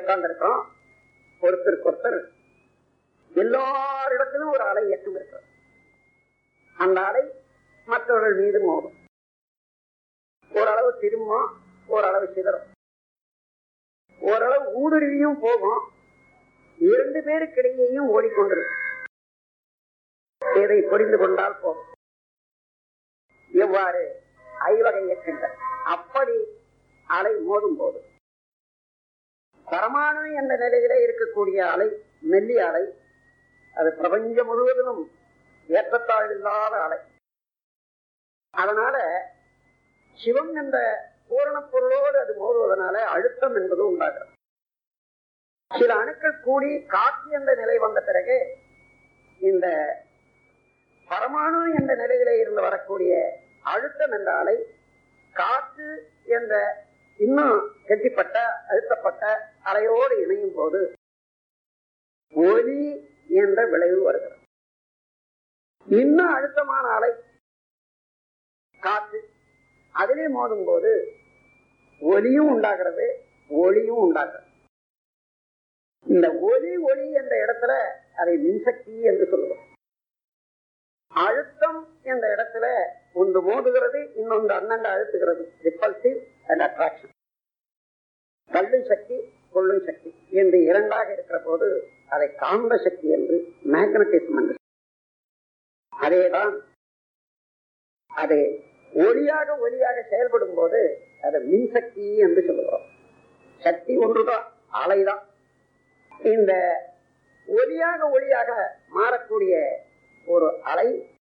உட்கார்ந்துருக்கோம் ஒருத்தருக்கு ஒருத்தர் எல்லாரிடத்திலும் ஒரு அலை இயக்கம் இருக்கிறது அந்த அலை மற்றவர்கள் மீது மோதும் ஓரளவு திரும்பும் ஓரளவு சிதறும் ஓரளவு ஊடுருவியும் போகும் இரண்டு பேருக்கிடையேயும் ஓடிக்கொண்டிருக்கும் இதை புரிந்து கொண்டால் போதும் எவ்வாறு ஐவகை இயக்கின்றன அப்படி அலை மோதும் போது பரமாணு என்ற நிலையில இருக்கக்கூடிய அலை மெல்லிய அலை அது பிரபஞ்சம் முழுவதிலும் ஏற்றத்தாழ் இல்லாத அலை அதனால சிவம் என்ற பூரண பொருளோடு அது மோதுவதனால அழுத்தம் என்பது உண்டாகிறது சில அணுக்கள் கூடி காற்று என்ற நிலை வந்த பிறகு இந்த பரமாணு என்ற நிலையிலே இருந்து வரக்கூடிய அழுத்தம் என்ற அலை காற்று என்ற இன்னும் கெட்டிப்பட்ட அழுத்தப்பட்ட அலையோடு இணையும் போது ஒலி என்ற விளைவு வருகிறது இன்னும் அழுத்தமான அலை காற்று அதிலே மோதும் போது ஒலியும் உண்டாகிறது ஒளியும் உண்டாகிறது இந்த ஒலி ஒளி என்ற இடத்துல அதை மின்சக்தி என்று சொல்லுவோம் அழுத்தம் என்ற இடத்துல ஒன்று மோதுகிறது இன்னொன்று அண்ணன் அழுத்துகிறது ரிப்பல்சிவ் அண்ட் அட்ராக்ஷன் தள்ளும் சக்தி கொள்ளும் சக்தி என்று இரண்டாக இருக்கிற போது அதை காந்த சக்தி என்று மேக்னட்டிசம் என்று அதேதான் அது ஒளியாக ஒளியாக செயல்படும் போது அது மின்சக்தி என்று சொல்லுகிறோம் சக்தி ஒன்றுதான் அலைதான் இந்த ஒளியாக ஒளியாக மாறக்கூடிய ஒரு அலை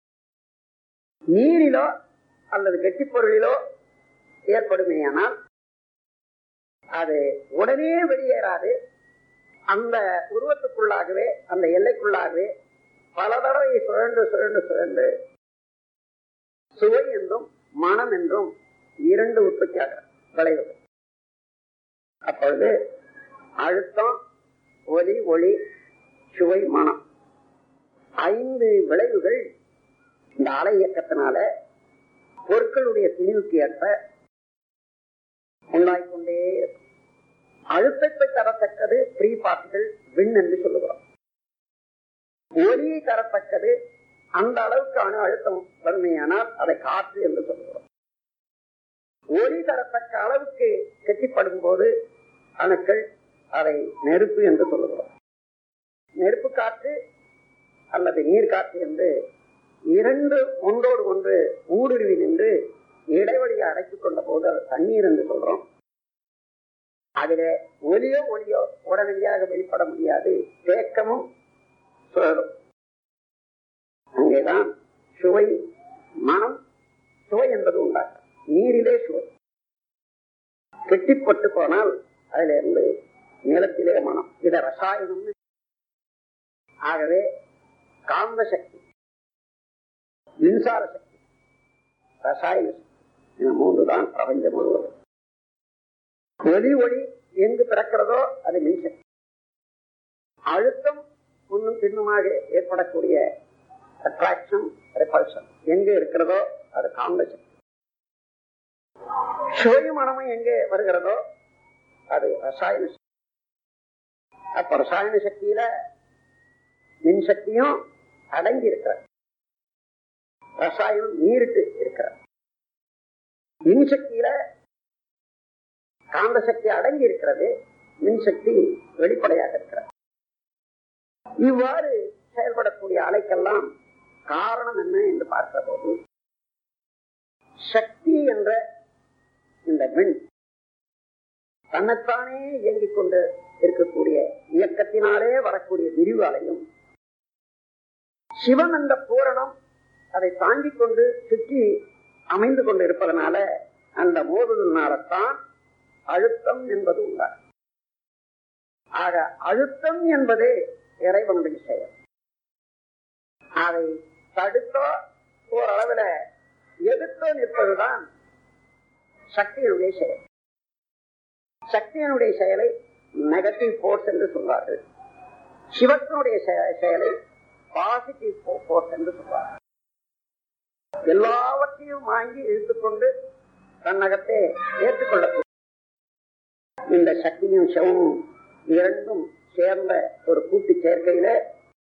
நீரிலோ அல்லது கெட்டிப்பொருளிலோ ஏற்படுமேயானால் அது உடனே வெளியேறாது அந்த உருவத்துக்குள்ளாகவே அந்த எல்லைக்குள்ளாகவே பல தடவை சுழன்று சுழன்று சுழன்று சுவை என்றும் மனம் என்றும் இரண்டு உற்பத்தியாக விளைவது அப்பொழுது அழுத்தம் ஒலி ஒளி சுவை மனம் ஐந்து விளைவுகள் இந்த அலை இயக்கத்தினால பொருட்களுடைய திணிவுக்கு ஏற்ப உண்டாய்கொண்டே இருக்கும் அழுத்தத்தை தரத்தக்கது ப்ரீ பார்ட்டிகள் விண் என்று சொல்லுகிறோம் ஒலியை தரத்தக்கது அந்த அளவுக்கான அழுத்தம் வறுமையானால் அதை காற்று என்று சொல்லுகிறோம் ஒலி தரத்தக்க அளவுக்கு கெட்டிப்படும் போது அணுக்கள் அதை நெருப்பு என்று சொல்லுகிறோம் நெருப்பு காற்று அல்லது நீர் காற்று என்று இரண்டு ஒன்றோடு ஒன்று ஊடுருவி நின்று இடைவெளியை அடைத்துக் கொண்ட போது அது தண்ணீர் என்று சொல்றோம் அதுல ஒலியோ ஒளியோ உடனடியாக வெளிப்பட முடியாது தேக்கமும் சுழலும் அங்கேதான் சுவை மனம் சுவை என்பது உண்டாகும் நீரிலே சுவை கெட்டிப்பட்டு போனால் அதுல இருந்து நிலத்திலே மனம் இத ரசாயனம் ஆகவே காந்த சக்தி மின்சார சக்தி ரசாயன சக்தி இந்த மூன்று தான் பிரபஞ்சம் முழுவதும் ஒளி ஒளி எங்கு பிறக்கிறதோ அது மின்சக்தி அழுத்தம் முன்னும் பின்னுமாக ஏற்படக்கூடிய அட்ராக்ஷன் ரிபல்ஷன் எங்க இருக்கிறதோ அது காந்த சக்தி சுவை மனமும் எங்கே வருகிறதோ அது ரசாயன சக்தி அப்ப ரசாயன சக்தியில மின்சக்தியும் அடங்கி இருக்கிறது ரசாயனம் நீரிட்டு இருக்கிறது மின்சக்தியில காந்த சக்தி அடங்கி இருக்கிறது மின்சக்தி வெளிப்படையாக இருக்கிறது இவ்வாறு செயல்படக்கூடிய அலைக்கெல்லாம் காரணம் என்ன என்று பார்க்கிற போது சக்தி என்ற இந்த மின் தன்னைத்தானே இயங்கிக் கொண்டு இருக்கக்கூடிய இயக்கத்தினாலே வரக்கூடிய விரிவு அலையும் சிவன் என்ற பூரணம் அதை தாங்கிக் கொண்டு சுற்றி அமைந்து கொண்டு இருப்பதனால அந்த மோதுதல்னால்தான் அழுத்தம் என்பது உள்ளார் ஆக அழுத்தம் என்பதே இறைவனுடைய செயல் அதை தடுத்தோ ஓரளவுல எதிர்த்தோ நிற்பதுதான் சக்தியினுடைய செயல் சக்தியினுடைய செயலை நெகட்டிவ் போர்ஸ் என்று சொல்வார்கள் சிவத்தினுடைய செயலை பாசிட்டிவ் போர்ஸ் என்று சொல்வார்கள் எல்லாவற்றையும் வாங்கி இழுத்துக்கொண்டு தன்னகத்தை ஏற்றுக்கொள்ளக்கூடிய இந்த சக்தியும் சிவமும் இரண்டும் சேர்ந்த ஒரு கூட்டு சேர்க்கையில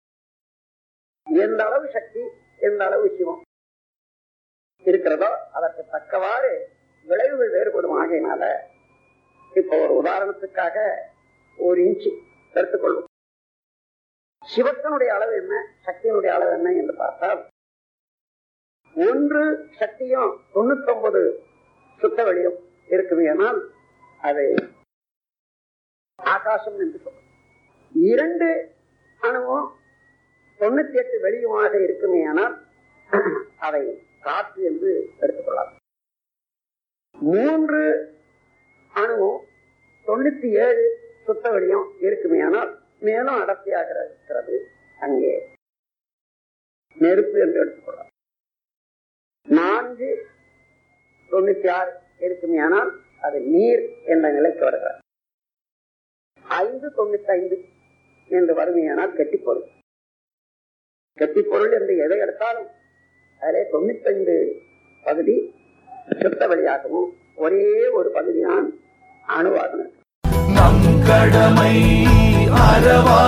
எந்த அளவு சக்தி எந்த அளவு சிவம் இருக்கிறதோ அதற்கு தக்கவாறு விளைவுகள் வேறுபடும் ஆகையினால இப்போ ஒரு உதாரணத்துக்காக ஒரு இன்ச்சு எடுத்துக்கொள்வோம் சிவத்தினுடைய அளவு என்ன சக்தியினுடைய அளவு என்ன என்று பார்த்தால் ஒன்று சக்தியும் தொண்ணூத்தி ஒன்பது சுத்த வெளியும் இருக்குமே ஆனால் அது ஆகாசம் என்று சொல்லும் இரண்டு அணுவும் தொண்ணூத்தி எட்டு வெளியுமாக இருக்குமே ஆனால் அதை காற்று என்று எடுத்துக்கொள்ளலாம் மூன்று அணுவும் தொண்ணூத்தி ஏழு சுத்த வெளியும் இருக்குமே ஆனால் மேலும் அடர்த்தியாக இருக்கிறது அங்கே நெருப்பு என்று எடுத்துக்கொள்ளலாம் நான்கு தொண்ணூத்தி ஆறு இருக்குமே ஆனால் அது நீர் என்ற நிலைக்கு வருகிறது ஐந்து தொண்ணூத்தி ஐந்து என்று வறுமையானால் கெட்டிப்பொருள் கெட்டிப்பொருள் என்று எதை எடுத்தாலும் அதிலே தொண்ணூத்தி ஐந்து பகுதி சுத்த வழியாகவும் ஒரே ஒரு பகுதி தான் அணுவாகும் நம் கடமை அறவா